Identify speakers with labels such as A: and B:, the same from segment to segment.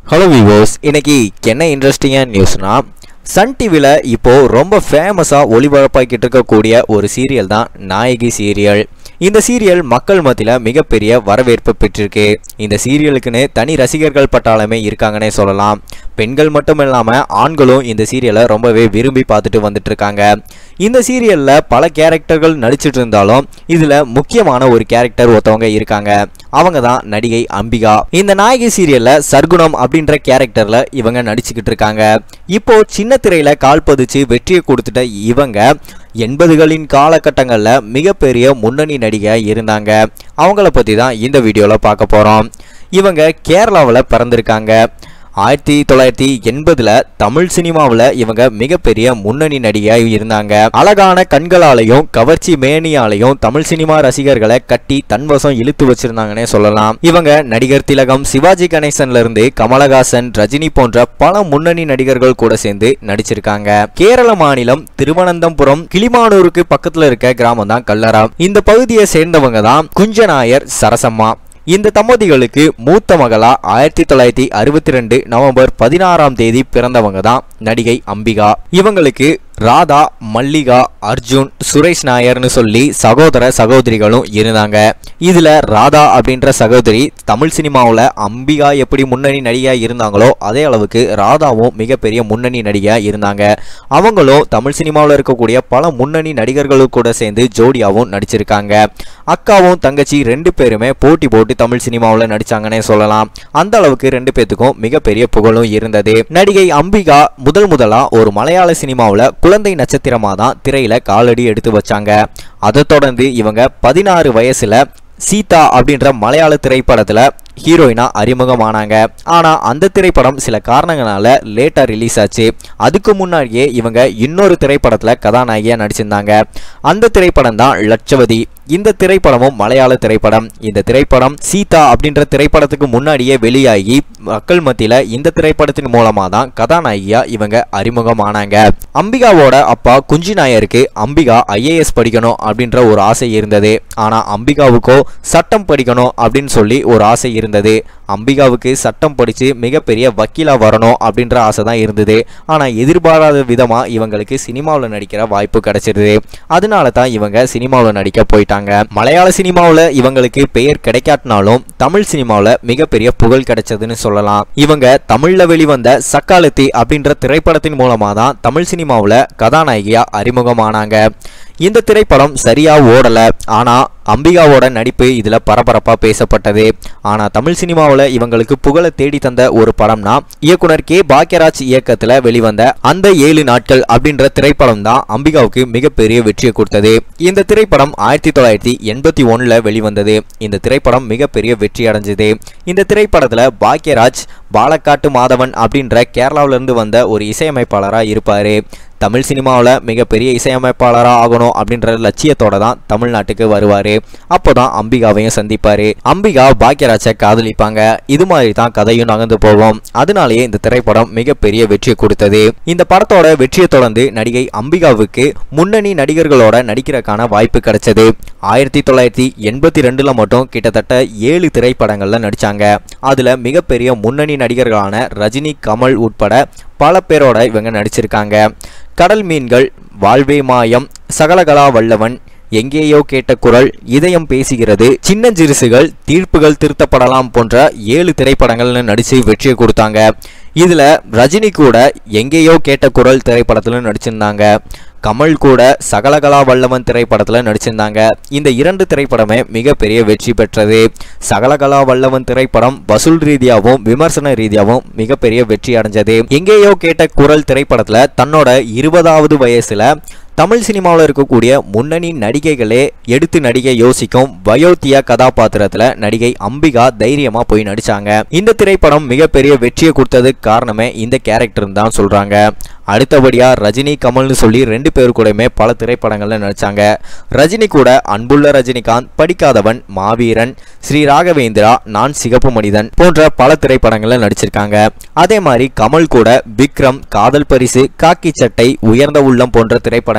A: hello விவோஸ் இன்னைக்கு என்ன இன்ட்ரெஸ்டிங்கான நியூஸ்னா சன் டிவியில் இப்போது ரொம்ப ஃபேமஸாக ஒளிபரப்பாக்கிட்டு இருக்கக்கூடிய ஒரு சீரியல் தான் நாயகி சீரியல் இந்த சீரியல் மக்கள் மத்தியில் மிகப்பெரிய வரவேற்பு பெற்றிருக்கு இந்த சீரியலுக்குன்னு தனி ரசிகர்கள் பட்டாளமே இருக்காங்கன்னே சொல்லலாம் பெண்கள் மட்டும் இல்லாமல் ஆண்களும் இந்த சீரியலை ரொம்பவே விரும்பி பார்த்துட்டு வந்துட்டு இருக்காங்க இந்த சீரியலில் பல கேரக்டர்கள் நடிச்சிட்டு இருந்தாலும் இதில் முக்கியமான ஒரு கேரக்டர் ஒருத்தவங்க இருக்காங்க அவங்க தான் நடிகை அம்பிகா இந்த நாயகி சீரியல்ல சர்க்குணம் அப்படின்ற கேரக்டர்ல இவங்க நடிச்சுக்கிட்டு இருக்காங்க இப்போ சின்ன திரையில கால் பதிச்சு வெற்றியை கொடுத்துட்ட இவங்க எண்பதுகளின் காலகட்டங்களில் மிகப்பெரிய முன்னணி நடிகையாக இருந்தாங்க அவங்கள பற்றி தான் இந்த வீடியோவில் பார்க்க போகிறோம் இவங்க கேரளாவில் பிறந்திருக்காங்க ஆயிரத்தி தொள்ளாயிரத்தி எண்பதுல தமிழ் சினிமாவில் இவங்க மிகப்பெரிய முன்னணி நடிகையாக இருந்தாங்க அழகான கண்களாலையும் கவர்ச்சி மேனியாலையும் தமிழ் சினிமா ரசிகர்களை கட்டி தன்வசம் இழுத்து வச்சிருந்தாங்கன்னே சொல்லலாம் இவங்க நடிகர் திலகம் சிவாஜி கணேசன்ல இருந்து கமலஹாசன் ரஜினி போன்ற பல முன்னணி நடிகர்கள் கூட சேர்ந்து நடிச்சிருக்காங்க கேரள மாநிலம் திருவனந்தபுரம் கிளிமானூருக்கு பக்கத்துல இருக்க கிராமம் தான் கல்லரா இந்த பகுதியை சேர்ந்தவங்க தான் குஞ்சநாயர் சரசம்மா இந்த தம்பதிகளுக்கு மூத்த மகளா ஆயிரத்தி தொள்ளாயிரத்தி அறுபத்தி ரெண்டு நவம்பர் பதினாறாம் தேதி பிறந்தவங்க தான் நடிகை அம்பிகா இவங்களுக்கு ராதா மல்லிகா அர்ஜுன் சுரேஷ் நாயர்னு சொல்லி சகோதர சகோதரிகளும் இருந்தாங்க இதுல ராதா அப்படின்ற சகோதரி தமிழ் சினிமாவில் அம்பிகா எப்படி முன்னணி நடிகையா இருந்தாங்களோ அதே அளவுக்கு ராதாவும் மிகப்பெரிய முன்னணி நடிகையா இருந்தாங்க அவங்களும் தமிழ் சினிமாவில் இருக்கக்கூடிய பல முன்னணி நடிகர்களும் கூட சேர்ந்து ஜோடியாவும் நடிச்சிருக்காங்க அக்காவும் தங்கச்சி ரெண்டு பேருமே போட்டி போட்டு தமிழ் சினிமாவில் நடிச்சாங்கன்னே சொல்லலாம் அந்த அளவுக்கு ரெண்டு பேத்துக்கும் மிகப்பெரிய புகழும் இருந்தது நடிகை அம்பிகா முதல் முதலா ஒரு மலையாள சினிமாவில் குழந்தை நட்சத்திரமா தான் திரையில காலடி எடுத்து வச்சாங்க அதை தொடர்ந்து இவங்க பதினாறு வயசுல சீதா அப்படின்ற மலையாள திரைப்படத்துல ஹீரோயினா அறிமுகமானாங்க ஆனா அந்த திரைப்படம் சில காரணங்களால லேட்டா ரிலீஸ் ஆச்சு அதுக்கு முன்னாடியே இவங்க இன்னொரு திரைப்படத்துல கதாநாயகியா நடிச்சிருந்தாங்க அந்த திரைப்படம் தான் லட்சவதி இந்த திரைப்படமும் மலையாள திரைப்படம் இந்த திரைப்படம் சீதா அப்படின்ற திரைப்படத்துக்கு முன்னாடியே வெளியாகி மக்கள் மத்தியில இந்த திரைப்படத்தின் மூலமா தான் கதாநாயகியா இவங்க அறிமுகமானாங்க அம்பிகாவோட அப்பா குஞ்சி நாயருக்கு அம்பிகா ஐஏஎஸ் படிக்கணும் அப்படின்ற ஒரு ஆசை இருந்தது ஆனா அம்பிகாவுக்கோ சட்டம் படிக்கணும் அப்படின்னு சொல்லி ஒரு ஆசை இருந்தது அம்பிகாவுக்கு சட்டம் படித்து மிகப்பெரிய வக்கீலாக வரணும் அப்படின்ற ஆசை தான் இருந்தது ஆனால் எதிர்பாராத விதமாக இவங்களுக்கு சினிமாவில் நடிக்கிற வாய்ப்பு கிடைச்சிருது அதனால தான் இவங்க சினிமாவில் நடிக்க போயிட்டாங்க மலையாள சினிமாவில் இவங்களுக்கு பெயர் கிடைக்காட்டினாலும் தமிழ் சினிமாவில் மிகப்பெரிய புகழ் கிடைச்சதுன்னு சொல்லலாம் இவங்க தமிழில் வெளிவந்த சக்காலத்தி அப்படின்ற திரைப்படத்தின் மூலமாக தான் தமிழ் சினிமாவில் கதாநாயகியாக அறிமுகமானாங்க இந்த திரைப்படம் சரியா ஓடல ஆனா அம்பிகாவோட நடிப்பு இதுல பரபரப்பா பேசப்பட்டது ஆனா தமிழ் சினிமாவில் இவங்களுக்கு புகழை தேடி தந்த ஒரு படம்னா இயக்குனர் கே பாக்யராஜ் இயக்கத்துல வெளிவந்த அந்த ஏழு நாட்கள் அப்படின்ற திரைப்படம் தான் அம்பிகாவுக்கு மிகப்பெரிய வெற்றியை கொடுத்தது இந்த திரைப்படம் ஆயிரத்தி தொள்ளாயிரத்தி எண்பத்தி ஒண்ணுல வெளிவந்தது இந்த திரைப்படம் மிகப்பெரிய வெற்றி அடைஞ்சது இந்த திரைப்படத்துல பாக்யராஜ் பாலக்காட்டு மாதவன் அப்படின்ற கேரளாவில இருந்து வந்த ஒரு இசையமைப்பாளராக இருப்பாரு தமிழ் சினிமாவில் மிகப்பெரிய இசையமைப்பாளராக ஆகணும் அப்படின்ற லட்சியத்தோட தான் தமிழ்நாட்டுக்கு வருவார் அப்போ தான் அம்பிகாவையும் சந்திப்பார் அம்பிகா பாக்யராஜை காதலிப்பாங்க இது மாதிரி தான் கதையும் நகர்ந்து போவோம் அதனாலேயே இந்த திரைப்படம் மிகப்பெரிய வெற்றியை கொடுத்தது இந்த படத்தோட வெற்றியை தொடர்ந்து நடிகை அம்பிகாவுக்கு முன்னணி நடிகர்களோட நடிக்கிறதுக்கான வாய்ப்பு கிடைச்சது ஆயிரத்தி தொள்ளாயிரத்தி எண்பத்தி ரெண்டுல மட்டும் கிட்டத்தட்ட ஏழு திரைப்படங்கள்ல நடிச்சாங்க அதுல மிகப்பெரிய முன்னணி நடிகர்களான ரஜினி கமல் உட்பட பல பேரோட இவங்க நடிச்சிருக்காங்க கடல் மீன்கள் வாழ்வே மாயம் சகலகலா வல்லவன் எங்கேயோ கேட்ட குரல் இதயம் பேசுகிறது சின்னஞ்சிறுசுகள் தீர்ப்புகள் திருத்தப்படலாம் போன்ற ஏழு திரைப்படங்கள்னு நடிச்சு வெற்றியை கொடுத்தாங்க இதுல ரஜினி கூட எங்கேயோ கேட்ட குரல் திரைப்படத்துல நடிச்சிருந்தாங்க கமல் கூட சகலகலா வல்லவன் திரைப்படத்தில் நடிச்சிருந்தாங்க இந்த இரண்டு திரைப்படமே மிகப்பெரிய வெற்றி பெற்றது சகலகலா வல்லவன் திரைப்படம் வசூல் ரீதியாகவும் விமர்சன ரீதியாகவும் மிகப்பெரிய வெற்றி அடைஞ்சது எங்கேயோ கேட்ட குரல் திரைப்படத்தில் தன்னோட இருபதாவது வயசுல தமிழ் சினிமாவில் இருக்கக்கூடிய முன்னணி நடிகைகளே எடுத்து நடிகை யோசிக்கும் வயோத்தியா கதாபாத்திரத்தில் நடிகை அம்பிகா தைரியமா போய் நடிச்சாங்க இந்த திரைப்படம் மிகப்பெரிய வெற்றியை கொடுத்ததுக்கு காரணமே இந்த கேரக்டர் தான் சொல்றாங்க அடுத்தபடியா ரஜினி கமல்னு சொல்லி ரெண்டு பேர் கூடயுமே பல திரைப்படங்கள்ல நடிச்சாங்க ரஜினி கூட அன்புள்ள ரஜினிகாந்த் படிக்காதவன் மாவீரன் ஸ்ரீ ராகவேந்திரா நான் சிகப்பு மனிதன் போன்ற பல திரைப்படங்கள்ல நடிச்சிருக்காங்க அதே மாதிரி கமல் கூட விக்ரம் காதல் பரிசு காக்கி சட்டை உயர்ந்த உள்ளம் போன்ற திரைப்படங்கள்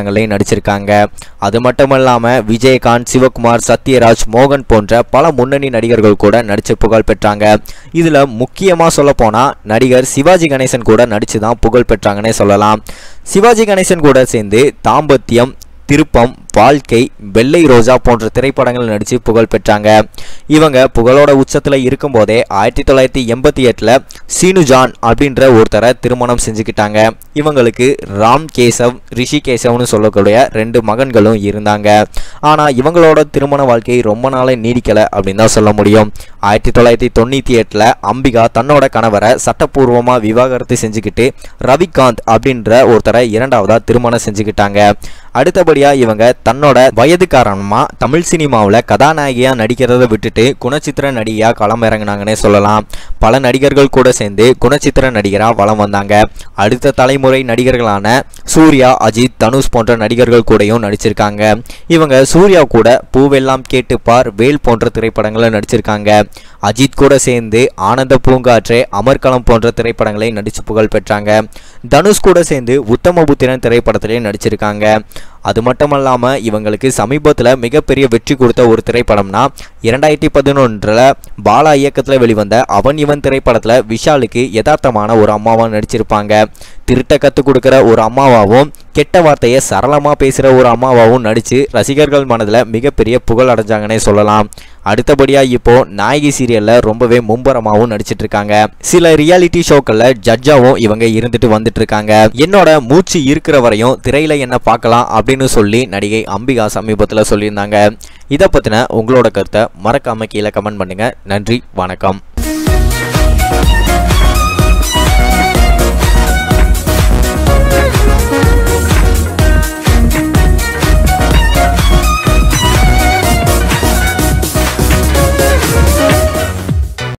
A: திரைப்படங்களையும் நடிச்சிருக்காங்க அது மட்டும் இல்லாமல் விஜயகாந்த் சிவகுமார் சத்யராஜ் மோகன் போன்ற பல முன்னணி நடிகர்கள் கூட நடித்து புகழ் பெற்றாங்க இதில் முக்கியமாக சொல்ல போனால் நடிகர் சிவாஜி கணேசன் கூட நடித்து தான் புகழ் பெற்றாங்கன்னே சொல்லலாம் சிவாஜி கணேசன் கூட சேர்ந்து தாம்பத்தியம் திருப்பம் வாழ்க்கை வெள்ளை ரோஜா போன்ற திரைப்படங்கள் நடித்து புகழ் பெற்றாங்க இவங்க புகழோட உச்சத்தில் இருக்கும்போதே ஆயிரத்தி தொள்ளாயிரத்தி எண்பத்தி எட்டில் சீனு ஜான் அப்படின்ற ஒருத்தரை திருமணம் செஞ்சுக்கிட்டாங்க இவங்களுக்கு ராம் கேசவ் ரிஷி கேசவ்னு சொல்லக்கூடிய ரெண்டு மகன்களும் இருந்தாங்க ஆனால் இவங்களோட திருமண வாழ்க்கை ரொம்ப நாளே நீடிக்கலை அப்படின்னு தான் சொல்ல முடியும் ஆயிரத்தி தொள்ளாயிரத்தி தொண்ணூற்றி எட்டில் அம்பிகா தன்னோட கணவரை சட்டப்பூர்வமாக விவாகரத்து செஞ்சுக்கிட்டு ரவிகாந்த் அப்படின்ற ஒருத்தரை இரண்டாவதாக திருமணம் செஞ்சுக்கிட்டாங்க அடுத்தபடியாக இவங்க தன்னோட வயது காரணமாக தமிழ் சினிமாவில் கதாநாயகியாக நடிக்கிறத விட்டுட்டு குணச்சித்திர நடிகையாக களம் இறங்கினாங்கன்னே சொல்லலாம் பல நடிகர்கள் கூட சேர்ந்து குணச்சித்திர நடிகராக வலம் வந்தாங்க அடுத்த தலைமுறை நடிகர்களான சூர்யா அஜித் தனுஷ் போன்ற நடிகர்கள் கூடயும் நடிச்சிருக்காங்க இவங்க சூர்யா கூட பூவெல்லாம் கேட்டுப்பார் வேல் போன்ற திரைப்படங்களை நடிச்சிருக்காங்க அஜித் கூட சேர்ந்து ஆனந்த பூங்காற்றே அமர்கலம் போன்ற திரைப்படங்களை நடித்து புகழ் பெற்றாங்க தனுஷ் கூட சேர்ந்து உத்தமபுத்திரன் திரைப்படத்திலையும் நடிச்சிருக்காங்க அது மட்டுமல்லாமல் இவங்களுக்கு சமீபத்தில் மிகப்பெரிய வெற்றி கொடுத்த ஒரு திரைப்படம்னா இரண்டாயிரத்தி பதினொன்றில் பாலா இயக்கத்தில் வெளிவந்த அவன் இவன் திரைப்படத்தில் விஷாலுக்கு யதார்த்தமான ஒரு அம்மாவாக நடிச்சிருப்பாங்க திருட்ட கற்றுக் கொடுக்குற ஒரு அம்மாவாகவும் கெட்ட வார்த்தையை சரளமாக பேசுகிற ஒரு அம்மாவாகவும் நடித்து ரசிகர்கள் மனதில் மிகப்பெரிய புகழ் அடைஞ்சாங்கன்னே சொல்லலாம் அடுத்தபடியாக இப்போ நாயகி சீரியலில் ரொம்பவே மும்பரமாகவும் நடிச்சிட்டு இருக்காங்க சில ரியாலிட்டி ஷோக்களில் ஜட்ஜாவும் இவங்க இருந்துட்டு வந்துட்டு இருக்காங்க என்னோட மூச்சு இருக்கிற வரையும் திரையில என்ன பார்க்கலாம் அப்படின்னு சொல்லி நடிகை அம்பிகா சமீபத்தில் சொல்லியிருந்தாங்க இதை பற்றின உங்களோட கருத்தை மறக்காம கீழே கமெண்ட் பண்ணுங்க நன்றி வணக்கம்